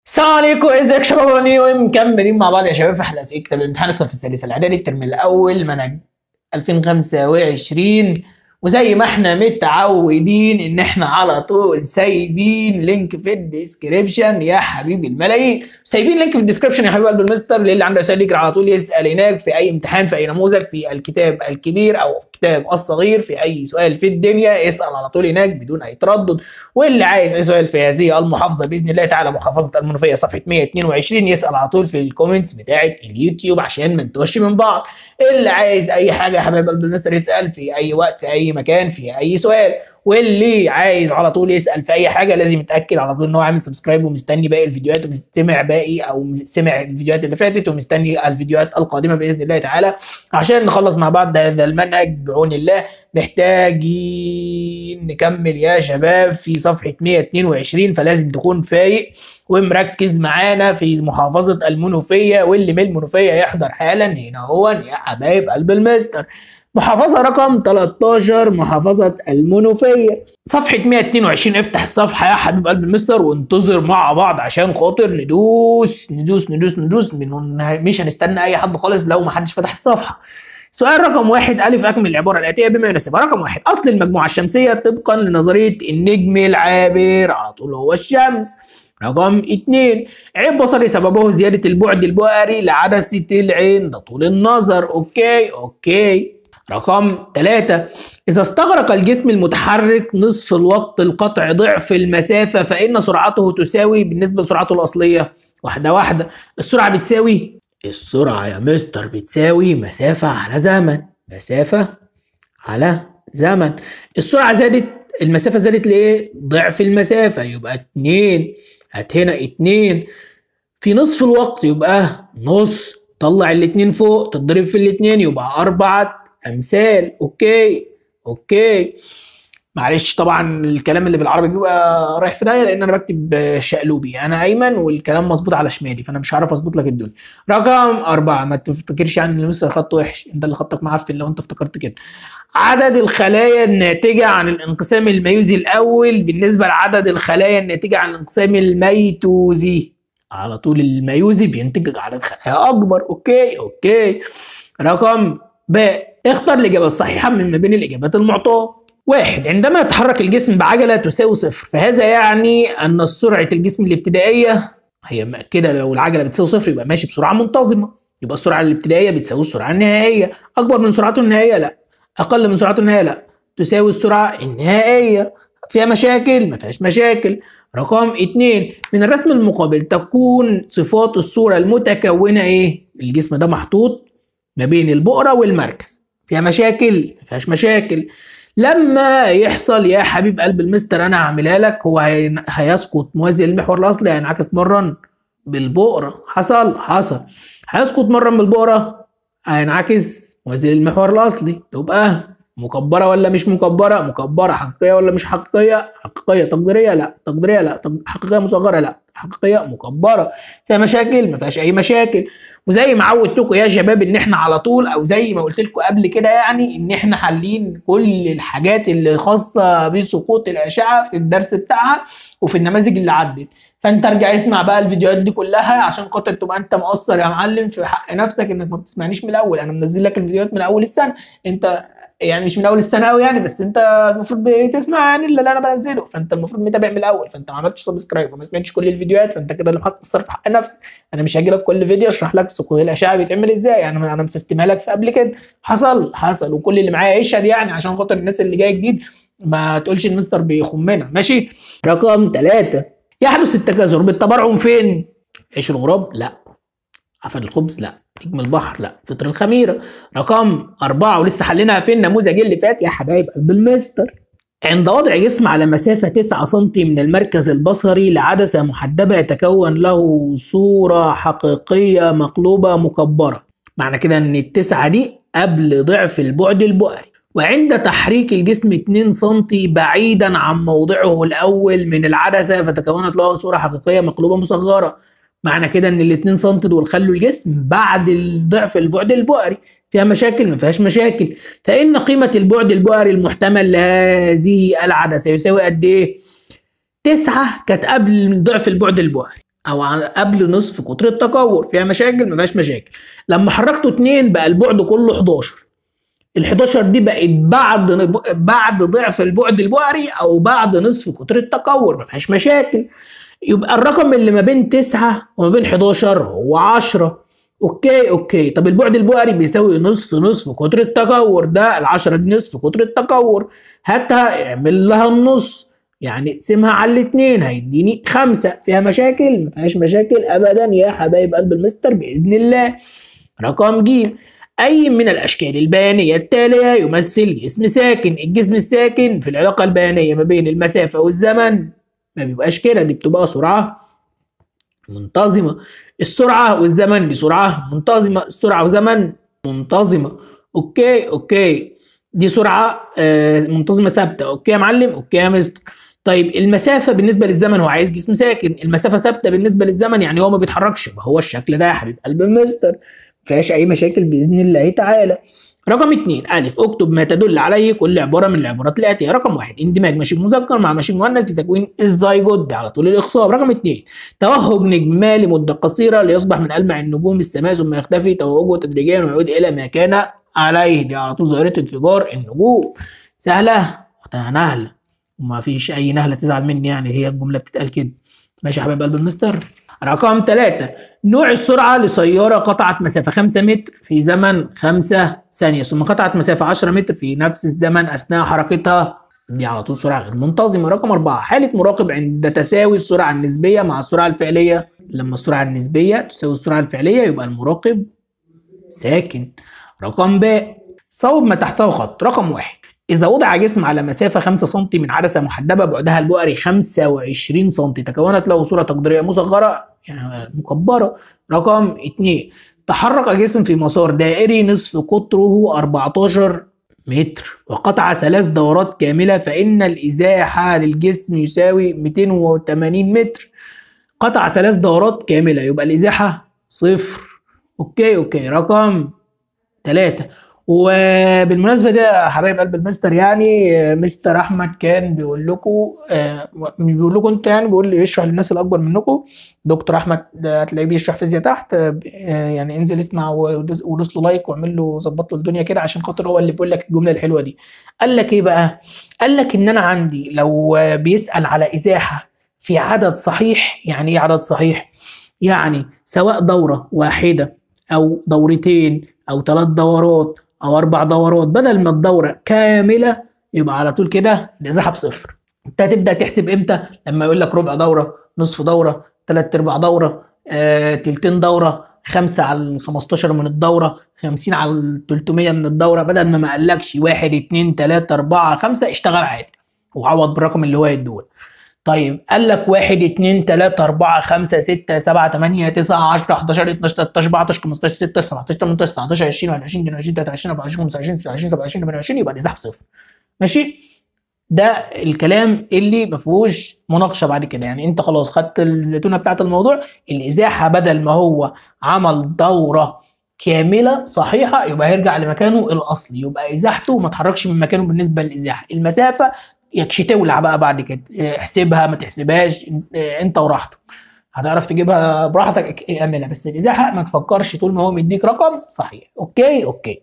السلام عليكم ازيك شباب عاملين مكملين مع بعض يا شباب في حلقه كتاب الامتحان الصف الثالث الاعدادي الترم الاول منهج 2025 وزي ما احنا متعودين ان احنا على طول سايبين لينك في الديسكريبشن يا حبيبي الملايين سايبين لينك في الديسكريبشن يا حبيب قلب المستر للي عنده سؤال يقرا على طول يسال هناك في اي امتحان في اي نموذج في الكتاب الكبير او الكتاب الصغير في اي سؤال في الدنيا يسال على طول هناك بدون اي تردد واللي عايز اي سؤال في هذه المحافظه باذن الله تعالى محافظه المنوفيه صفحه 122 يسال على طول في الكومنتس بتاعه اليوتيوب عشان ما نتوهش من بعض اللي عايز اي حاجه يا حبايب قلب المستر يسال في اي وقت في اي مكان في اي سؤال واللي عايز على طول يسال في اي حاجه لازم يتاكد على طول ان هو عامل سبسكرايب ومستني باقي الفيديوهات ومستمع باقي او سمع الفيديوهات اللي فاتت ومستني الفيديوهات القادمه باذن الله تعالى عشان نخلص مع بعض هذا المنهج بعون الله محتاجين نكمل يا شباب في صفحه 122 فلازم تكون فايق ومركز معانا في محافظه المنوفيه واللي من المنوفيه يحضر حالا هنا هو يا حبايب قلب المستر محافظة رقم 13 محافظة المنوفية صفحة 122 افتح الصفحة يا حبيب قلب المستر وانتظر مع بعض عشان خاطر ندوس ندوس ندوس ندوس من مش هنستنى اي حد خالص لو ما حدش فتح الصفحة سؤال رقم واحد ألف أكمل العبارة الآتية بما يناسبها رقم واحد أصل المجموعة الشمسية طبقا لنظرية النجم العابر على طول هو الشمس رقم اتنين عيب بصري سببه زيادة البعد البؤري لعدسة العين ده طول النظر اوكي اوكي رقم ثلاثة إذا استغرق الجسم المتحرك نصف الوقت القطع ضعف المسافة فإن سرعته تساوي بالنسبة لسرعته الأصلية واحدة واحدة السرعة بتساوي السرعة يا مستر بتساوي مسافة على زمن مسافة على زمن السرعة زادت المسافة زادت لإيه؟ ضعف المسافة يبقى اتنين هات هنا اتنين في نصف الوقت يبقى نص طلع الاتنين فوق تضرب في الاتنين يبقى أربعة أمثال أوكي أوكي معلش طبعا الكلام اللي بالعربي بيبقى رايح في داهيه لان انا بكتب شقلوبي انا ايمن والكلام مظبوط على شمالي فانا مش هعرف اظبط لك الدنيا رقم أربعة ما تفتكرش يعني ان مستر خط وحش انت اللي خطك معفن لو انت افتكرت كده عدد الخلايا الناتجة عن الانقسام الميوزي الأول بالنسبة لعدد الخلايا الناتجة عن الانقسام الميتوزي على طول الميوزي بينتج عدد خلايا أكبر أوكي أوكي رقم ب اختر الإجابة الصحيحة من ما بين الإجابات المعطاة واحد عندما يتحرك الجسم بعجلة تساوي صفر فهذا يعني أن سرعة الجسم الابتدائية هي كده لو العجلة بتساوي صفر يبقى ماشي بسرعة منتظمة يبقى السرعة الابتدائية بتساوي السرعة النهائية أكبر من سرعته النهائية لا أقل من سرعته النهائية لا تساوي السرعة النهائية فيها مشاكل ما فيهاش مشاكل رقم اتنين من الرسم المقابل تكون صفات الصورة المتكونة ايه الجسم ده محطوط ما بين البؤرة والمركز فيها مشاكل ما فيهاش مشاكل لما يحصل يا حبيب قلب المستر انا هعملها لك هو هيسقط موازي للمحور الاصلي هينعكس مرا بالبؤرة حصل حصل هيسقط مرا بالبؤرة هينعكس موازي للمحور الاصلي تبقى مكبرة ولا مش مكبرة؟ مكبرة حقيقية ولا مش حقيقية؟ حقيقية تقديرية لا تقديرية لا حقيقية مصغرة لا حقيقية مكبرة فيها مشاكل ما فيهاش أي مشاكل وزي ما عودتكم يا شباب ان احنا على طول او زي ما قلت لكم قبل كده يعني ان احنا حالين كل الحاجات اللي خاصه بسقوط الاشعه في الدرس بتاعها وفي النماذج اللي عدت فانت ارجع اسمع بقى الفيديوهات دي كلها عشان خاطر تبقى انت مقصر يا معلم في حق نفسك انك ما بتسمعنيش من الاول انا منزل لك الفيديوهات من اول السنه انت يعني مش من اول السنه قوي يعني بس انت المفروض بتسمع يعني اللي انا بنزله فانت المفروض متابع من الاول فانت ما عملتش سبسكرايب وما سمعتش كل الفيديوهات فانت كده اللي مقصر في حق نفسك انا مش هاجي لك كل فيديو اشرح لك سقوط الاشعه بيتعمل ازاي يعني انا مسستمها لك في قبل كده حصل حصل وكل اللي معايا يشهد يعني عشان خاطر الناس اللي جايه جديد ما تقولش المستر بيخمنا ماشي رقم ثلاثة يحدث التكاثر بالتبرعم فين؟ عيش الغراب؟ لا عفن الخبز؟ لا نجم البحر لا فطر الخميره رقم أربعة ولسه حليناها في النموذج اللي فات يا حبايب قلب المستر عند وضع جسم على مسافة 9 سم من المركز البصري لعدسة محدبة يتكون له صورة حقيقية مقلوبة مكبرة معنى كده ان التسعة دي قبل ضعف البعد البؤري وعند تحريك الجسم 2 سم بعيدا عن موضعه الأول من العدسة فتكونت له صورة حقيقية مقلوبة مصغرة معنى كده ان ال 2 سم دول خلوا الجسم بعد ضعف البعد البؤري فيها مشاكل ما فيهاش مشاكل فان قيمه البعد البؤري المحتمل لهذه العدسه يساوي قد ايه؟ تسعة كانت قبل ضعف البعد البؤري او قبل نصف قطر التكور فيها مشاكل ما فيهاش مشاكل لما حركته 2 بقى البعد كله 11 ال 11 دي بقت بعد بعد ضعف البعد البؤري او بعد نصف قطر التكور ما فيهاش مشاكل يبقى الرقم اللي ما بين 9 وما بين 11 هو 10 اوكي اوكي طب البعد البؤري بيساوي نصف نصف قطر التكور ده ال 10 دي نصف قطر التكور هاتها اعمل لها النص يعني اقسمها على الاثنين هيديني خمسة فيها مشاكل ما فيهاش مشاكل ابدا يا حبايب قلب المستر باذن الله رقم ج اي من الاشكال البيانيه التاليه يمثل جسم ساكن الجسم الساكن في العلاقه البيانيه ما بين المسافه والزمن ما بيبقاش كده دي بتبقى سرعه منتظمه السرعه والزمن دي سرعه منتظمه السرعه وزمن منتظمه اوكي اوكي دي سرعه آه منتظمه ثابته اوكي يا معلم اوكي يا مستر طيب المسافه بالنسبه للزمن هو عايز جسم ساكن المسافه ثابته بالنسبه للزمن يعني هو ما بيتحركش هو الشكل ده يا حبيب قلب المستر فيهاش اي مشاكل باذن الله تعالى رقم اثنين ألف اكتب ما تدل عليه كل عبارة من العبارات الآتية رقم واحد اندماج ماشين مذكر مع ماشين مؤنث لتكوين الزيجود على طول الإخصاب رقم اثنين توهج نجم ما لمدة قصيرة ليصبح من ألمع النجوم السماء ثم يختفي توهجه تدريجيا ويعود إلى ما كان عليه دي على طول ظاهرة انفجار النجوم سهلة أختها نهلة وما فيش أي نهلة تزعل مني يعني هي الجملة بتتقال كده ماشي يا حبايب قلب المستر رقم ثلاثة نوع السرعة لسيارة قطعت مسافة 5 متر في زمن 5 ثانية ثم قطعت مسافة 10 متر في نفس الزمن أثناء حركتها دي على طول سرعة غير منتظمة رقم أربعة حالة مراقب عند تساوي السرعة النسبية مع السرعة الفعلية لما السرعة النسبية تساوي السرعة الفعلية يبقى المراقب ساكن رقم ب صوب ما تحته خط رقم واحد إذا وضع جسم على مسافة 5 سم من عدسة محدبة بعدها البؤري 25 سم تكونت له صورة تقديرية مصغرة يعني مكبرة رقم 2 تحرك جسم في مسار دائري نصف قطره 14 متر وقطع ثلاث دورات كاملة فإن الإزاحة للجسم يساوي 280 متر قطع ثلاث دورات كاملة يبقى الإزاحة صفر أوكي أوكي رقم ثلاثة وبالمناسبه ده يا حبايب قلب المستر يعني مستر احمد كان بيقول لكم مش بيقول لكم انت يعني بيقول لي يشرح للناس الاكبر منكم دكتور احمد هتلاقيه بيشرح فيزياء تحت يعني انزل اسمع ودوس له لايك واعمل له ظبط له الدنيا كده عشان خاطر هو اللي بيقول لك الجمله الحلوه دي قال لك ايه بقى قال لك ان انا عندي لو بيسال على ازاحه في عدد صحيح يعني ايه عدد صحيح يعني سواء دوره واحده او دورتين او ثلاث دورات او اربع دورات بدل ما الدوره كامله يبقى على طول كده الازاحه بصفر انت هتبدا تحسب امتى لما يقول لك ربع دوره نصف دوره ثلاث ارباع دوره آه، تلتين دوره خمسة على ال 15 من الدورة 50 على ال 300 من الدورة بدل ما ما قالكش واحد اتنين تلاتة أربعة خمسة اشتغل عادي وعوض بالرقم اللي هو يديه طيب قال لك 1 2 3 4 5 6 7 8 9 10 11 12 13 14 15 16 17 18 19 20 21 22 23 24 25 26 27 28 يبقى الازاحه بصفر ماشي ده الكلام اللي ما فيهوش مناقشه بعد كده يعني انت خلاص خدت الزيتونه بتاعت الموضوع الازاحه بدل ما هو عمل دوره كامله صحيحه يبقى هيرجع لمكانه الاصلي يبقى ازاحته ما اتحركش من مكانه بالنسبه للازاحه المسافه يكشي تولع بقى بعد كده احسبها ما تحسبهاش انت وراحتك هتعرف تجيبها براحتك اعملها بس الازاحه ما تفكرش طول ما هو مديك رقم صحيح اوكي اوكي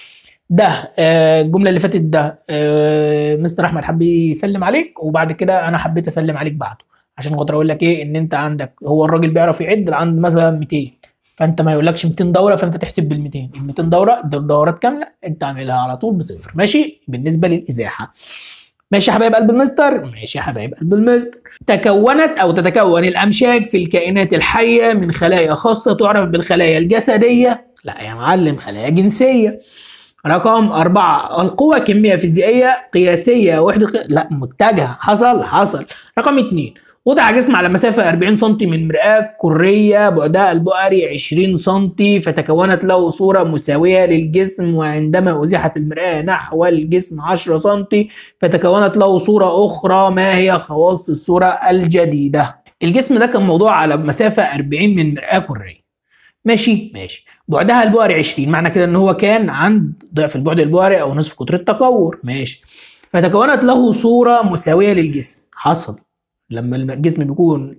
ده آه، الجمله اللي فاتت ده آه، مستر احمد حب يسلم عليك وبعد كده انا حبيت اسلم عليك بعده عشان خاطر اقول لك ايه ان انت عندك هو الراجل بيعرف يعد عند مثلا 200 فانت ما يقولكش 200 دوره فانت تحسب بال 200 ال 200 دوره دورات كامله انت اعملها على طول بصفر ماشي بالنسبه للازاحه ماشي يا حبايب قلب المستر ماشي يا حبايب قلب المستر تكونت او تتكون الامشاج في الكائنات الحيه من خلايا خاصه تعرف بالخلايا الجسديه لا يا معلم خلايا جنسيه رقم أربعة القوة كمية فيزيائية قياسية وحدة قي... لا متجهة حصل حصل رقم اتنين وضع جسم على مسافة 40 سم من مرآة كرية بعدها البؤري 20 سم فتكونت له صورة مساوية للجسم وعندما أزيحت المرآة نحو الجسم 10 سم فتكونت له صورة أخرى ما هي خواص الصورة الجديدة الجسم ده كان موضوع على مسافة 40 من مرآة كرية ماشي ماشي بعدها البؤري 20 معنى كده ان هو كان عند ضعف البعد البؤري او نصف قطر التكور ماشي فتكونت له صورة مساوية للجسم حصل لما الجسم بيكون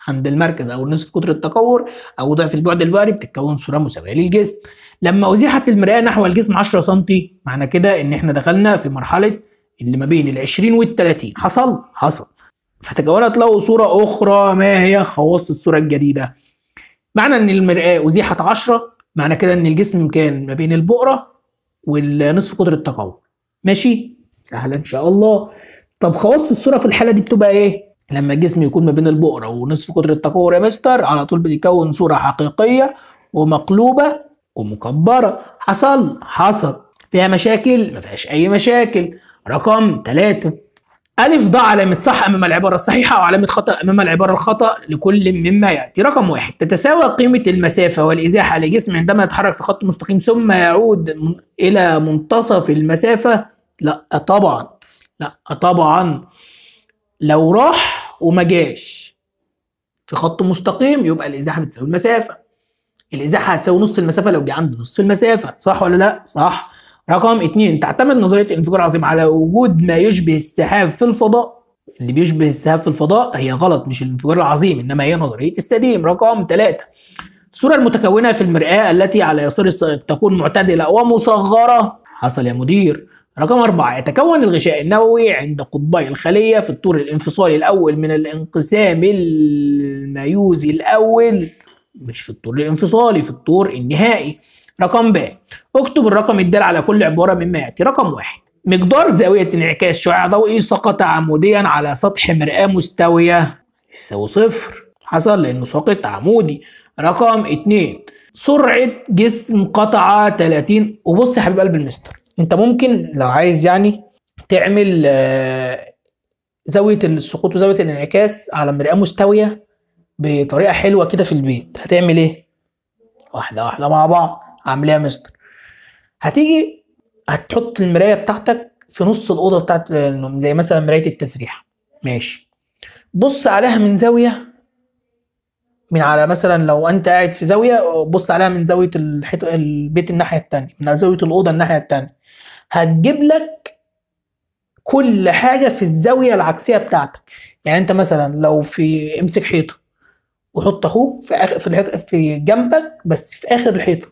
عند المركز او نصف قطر التقور او ضعف البعد الباري بتتكون صوره مساويه للجسم لما ازيحت المرآة نحو الجسم 10 سم معنى كده ان احنا دخلنا في مرحله اللي ما بين ال 20 وال 30 حصل حصل فتكونت له صوره اخرى ما هي خواص الصوره الجديده معنى ان المرآة ازيحت 10 معنى كده ان الجسم كان ما بين البؤره والنصف قطر التقور ماشي سهله ان شاء الله طب خواص الصوره في الحاله دي بتبقى ايه لما الجسم يكون ما بين البؤره ونصف قطر التقور يا مستر على طول بيكون صوره حقيقيه ومقلوبه ومكبره حصل حصل فيها مشاكل ما فيهاش اي مشاكل رقم ثلاثة ألف ضع علامة صح أمام العبارة الصحيحة وعلامة خطأ أمام العبارة الخطأ لكل مما يأتي رقم واحد تتساوى قيمة المسافة والإزاحة لجسم عندما يتحرك في خط مستقيم ثم يعود من- إلى منتصف المسافة لا طبعا لا طبعا لو راح وما جاش في خط مستقيم يبقى الإزاحة بتساوي المسافة الإزاحة هتساوي نص المسافة لو جه عند نص المسافة صح ولا لا؟ صح رقم اتنين تعتمد نظرية الانفجار العظيم على وجود ما يشبه السحاب في الفضاء اللي بيشبه السحاب في الفضاء هي غلط مش الانفجار العظيم انما هي نظرية السديم رقم ثلاثة الصورة المتكونة في المرآة التي على يسار السائق تكون معتدلة ومصغرة حصل يا مدير رقم أربعة يتكون الغشاء النووي عند قطبي الخلية في الطور الانفصالي الأول من الانقسام الميوزي الأول مش في الطور الانفصالي في الطور النهائي رقم ب اكتب الرقم الدال على كل عبارة مما يأتي رقم واحد مقدار زاوية انعكاس شعاع ضوئي سقط عموديا على سطح مرآة مستوية يساوي صفر حصل لأنه سقط عمودي رقم اتنين سرعة جسم قطعة 30 وبص يا حبيب قلب المستر انت ممكن لو عايز يعني تعمل آه، زاوية السقوط وزاوية الانعكاس على مرآة مستوية بطريقة حلوة كده في البيت هتعمل ايه؟ واحدة واحدة مع بعض عامل ايه يا مستر؟ هتيجي هتحط المراية بتاعتك في نص الأوضة بتاعت النوم زي مثلا مراية التسريح ماشي بص عليها من زاوية من على مثلا لو انت قاعد في زاوية بص عليها من زاوية الحيط البيت الناحية التانية من زاوية الأوضة الناحية التانية هتجيب لك كل حاجة في الزاوية العكسية بتاعتك يعني انت مثلا لو في امسك حيطة وحط اخوك في اخر في الحيطة في جنبك بس في اخر الحيطة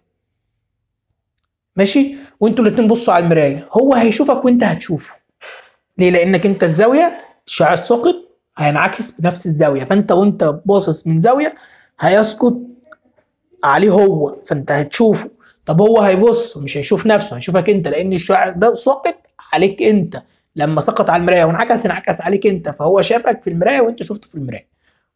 ماشي وانتوا الاتنين بصوا على المراية هو هيشوفك وانت هتشوفه ليه لانك انت الزاوية الشعاع الساقط هينعكس بنفس الزاوية فانت وانت باصص من زاوية هيسقط عليه هو فانت هتشوفه طب هو هيبص مش هيشوف نفسه هيشوفك انت لان الشعاع ده ساقط عليك انت لما سقط على المرايه وانعكس انعكس عليك انت فهو شافك في المرايه وانت شفته في المرايه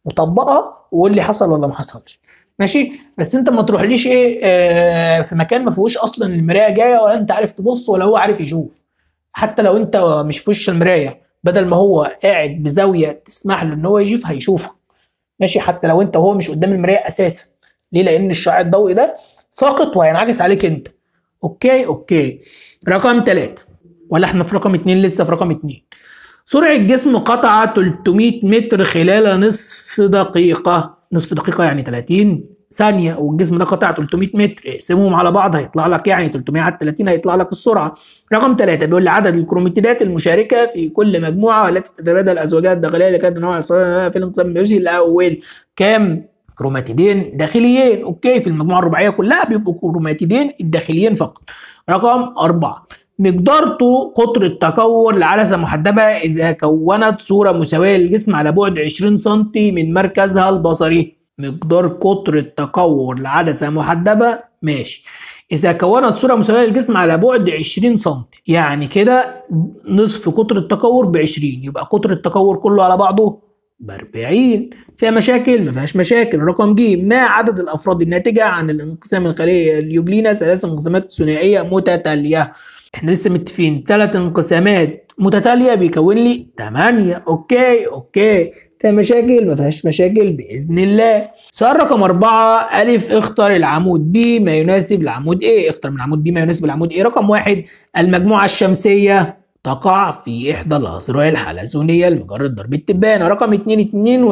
وطبقها وقول لي حصل ولا ما حصلش ماشي بس انت ما تروحليش ايه آه في مكان ما فيهوش اصلا المرايه جايه ولا انت عارف تبص ولا هو عارف يشوف حتى لو انت مش في وش المرايه بدل ما هو قاعد بزاويه تسمح له ان هو يشوف هيشوفك ماشي حتى لو انت وهو مش قدام المرايه اساسا ليه لان الشعاع الضوئي ده ساقط وهينعكس عليك انت اوكي اوكي رقم ثلاثة ولا احنا في رقم اتنين لسه في رقم اتنين سرعة جسم قطعة 300 متر خلال نصف دقيقة نصف دقيقة يعني 30 ثانية والجسم ده قطع 300 متر اقسمهم على بعض هيطلع لك يعني 300 على 30 هيطلع لك السرعة رقم ثلاثة بيقول لي عدد الكروماتيدات المشاركة في كل مجموعة والتي تتبادل الأزواجات الداخلية اللي كانت نوع في الانقسام الميوزي الأول كام كروماتيدين داخليين اوكي في المجموعه الرباعيه كلها بيبقوا كروماتيدين الداخليين فقط رقم أربعة مقدار طو- قطر التكور لعدسة محدبة إذا كونت صورة مساوية للجسم على بعد 20 سم من مركزها البصري مقدار قطر التكور لعدسة محدبة ماشي إذا كونت صورة مساوية للجسم على بعد 20 سم يعني كده نصف قطر التكور ب 20 يبقى قطر التكور كله على بعضه ب 40 فيها مشاكل ما فيهاش مشاكل رقم ج ما عدد الافراد الناتجه عن الانقسام الخليه اليوجلينا ثلاث انقسامات ثنائيه متتاليه احنا لسه متفقين ثلاث انقسامات متتاليه بيكون لي 8 اوكي اوكي فيها مشاكل ما فيهاش مشاكل باذن الله سؤال رقم أربعة ألف اختر العمود ب ما يناسب العمود A اختر من العمود ب ما يناسب العمود A رقم واحد المجموعة الشمسية تقع في إحدى الأذرع الحلزونية لمجرة ضرب التبانة رقم 2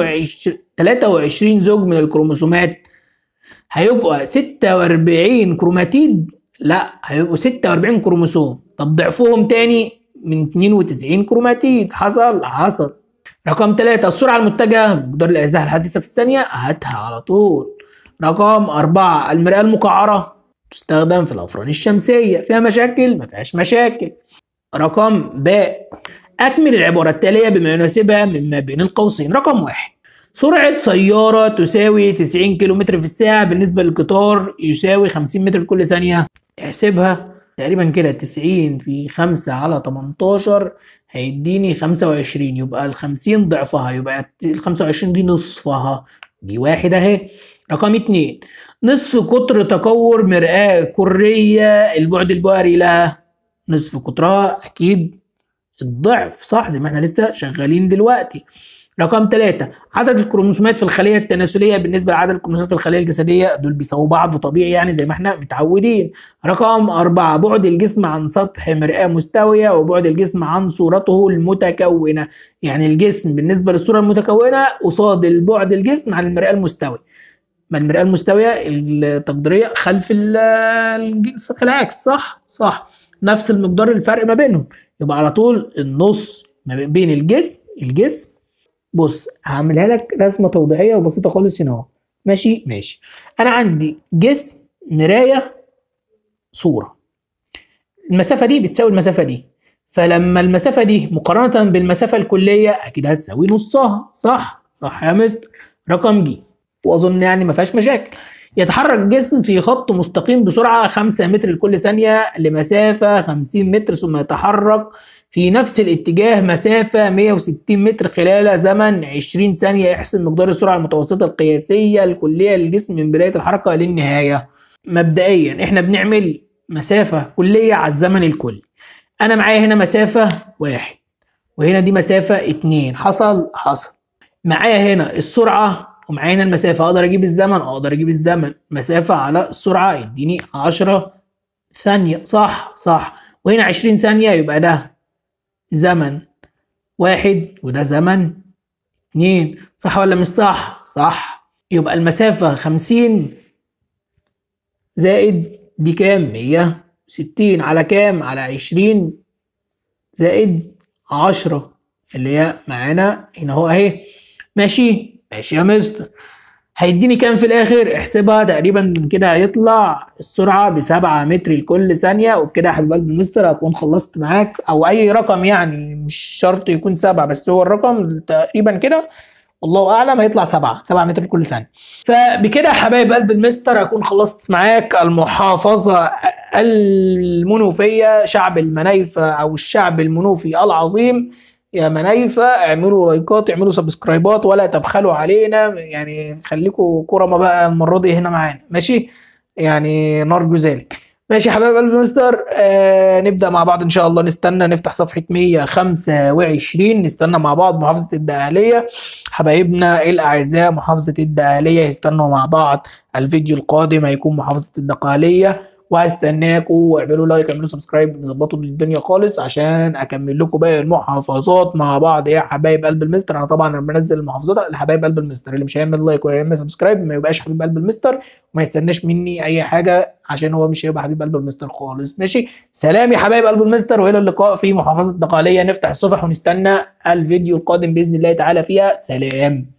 22 23 زوج من الكروموسومات هيبقى 46 كروماتيد لا هيبقوا 46 كروموسوم طب ضعفهم تاني من 92 كروماتيد حصل حصل رقم ثلاثة السرعة المتجهة مقدار الأجزاء الحادثة في الثانية هاتها على طول رقم أربعة المرآة المقعرة تستخدم في الأفران الشمسية فيها مشاكل ما فيهاش مشاكل رقم باء أكمل العبارة التالية بما يناسبها مما بين القوسين رقم واحد سرعة سيارة تساوي 90 كم في الساعة بالنسبة للقطار يساوي 50 متر كل ثانية احسبها تقريبا كده 90 في 5 على 18 هيديني 25 يبقى ال 50 ضعفها يبقى ال 25 دي نصفها دي واحد اهي رقم اتنين نصف قطر تكور مرآة كرية البعد البؤري لها نصف قطرها أكيد الضعف صح زي ما احنا لسه شغالين دلوقتي رقم ثلاثة عدد الكروموسومات في الخلية التناسلية بالنسبة لعدد الكروموسومات في الخلية الجسدية دول بيساووا بعض طبيعي يعني زي ما احنا متعودين رقم أربعة بعد الجسم عن سطح مرآة مستوية وبعد الجسم عن صورته المتكونة يعني الجسم بالنسبة للصورة المتكونة قصاد البعد الجسم عن المرآة المستوي ما المرآة المستوية التقديرية خلف السطح العكس صح صح نفس المقدار الفرق ما بينهم يبقى على طول النص ما بين الجسم الجسم بص هعملها لك رسمه توضيحيه وبسيطه خالص هنا اهو ماشي ماشي انا عندي جسم مرايه صوره المسافه دي بتساوي المسافه دي فلما المسافه دي مقارنه بالمسافه الكليه اكيد هتساوي نصها صح صح يا مستر رقم جي واظن يعني ما فيهاش مشاكل يتحرك الجسم في خط مستقيم بسرعة 5 متر لكل ثانية لمسافة 50 متر ثم يتحرك في نفس الاتجاه مسافة 160 متر خلال زمن 20 ثانية احسب مقدار السرعة المتوسطة القياسية الكلية للجسم من بداية الحركة للنهاية مبدئيا احنا بنعمل مسافة كلية على الزمن الكلي انا معايا هنا مسافة واحد وهنا دي مسافة اتنين حصل حصل معايا هنا السرعة ومعايا هنا المسافة اقدر اجيب الزمن اقدر اجيب الزمن مسافة على السرعة يديني 10 ثانية صح صح وهنا 20 ثانية يبقى ده زمن واحد وده زمن اتنين صح ولا مش صح؟ صح يبقى المسافة خمسين زائد دي كام؟ مية ستين على كام؟ على عشرين زائد عشرة اللي هي معانا هنا اهو اهي ماشي ماشي يا مستر هيديني كام في الاخر احسبها تقريبا كده هيطلع السرعه بسبعة متر لكل ثانيه وبكده يا حبيب قلبي المستر هكون خلصت معاك او اي رقم يعني مش شرط يكون سبعة بس هو الرقم تقريبا كده والله اعلم هيطلع سبعة سبعة متر لكل ثانيه فبكده يا حبايب قلب المستر هكون خلصت معاك المحافظه المنوفيه شعب المنايفه او الشعب المنوفي العظيم يا منايفة اعملوا لايكات اعملوا سبسكرايبات ولا تبخلوا علينا يعني خليكم كرمة بقى المرة دي هنا معانا ماشي يعني نرجو ذلك ماشي يا حبايب قلب مستر آه نبدأ مع بعض إن شاء الله نستنى نفتح صفحة 125 نستنى مع بعض محافظة الدقهلية حبايبنا الأعزاء محافظة الدقهلية يستنوا مع بعض الفيديو القادم هيكون محافظة الدقهلية وهستناكم واعملوا لايك اعملوا سبسكرايب ظبطوا الدنيا خالص عشان اكمل لكم باقي المحافظات مع بعض يا حبايب قلب المستر انا طبعا انا بنزل المحافظات لحبايب قلب المستر اللي مش هيعمل لايك ويعمل سبسكرايب ما يبقاش حبيب قلب المستر وما يستناش مني اي حاجه عشان هو مش هيبقى حبيب قلب المستر خالص ماشي سلام يا حبايب قلب المستر والى اللقاء في محافظه الدقاليه نفتح الصفح ونستنى الفيديو القادم باذن الله تعالى فيها سلام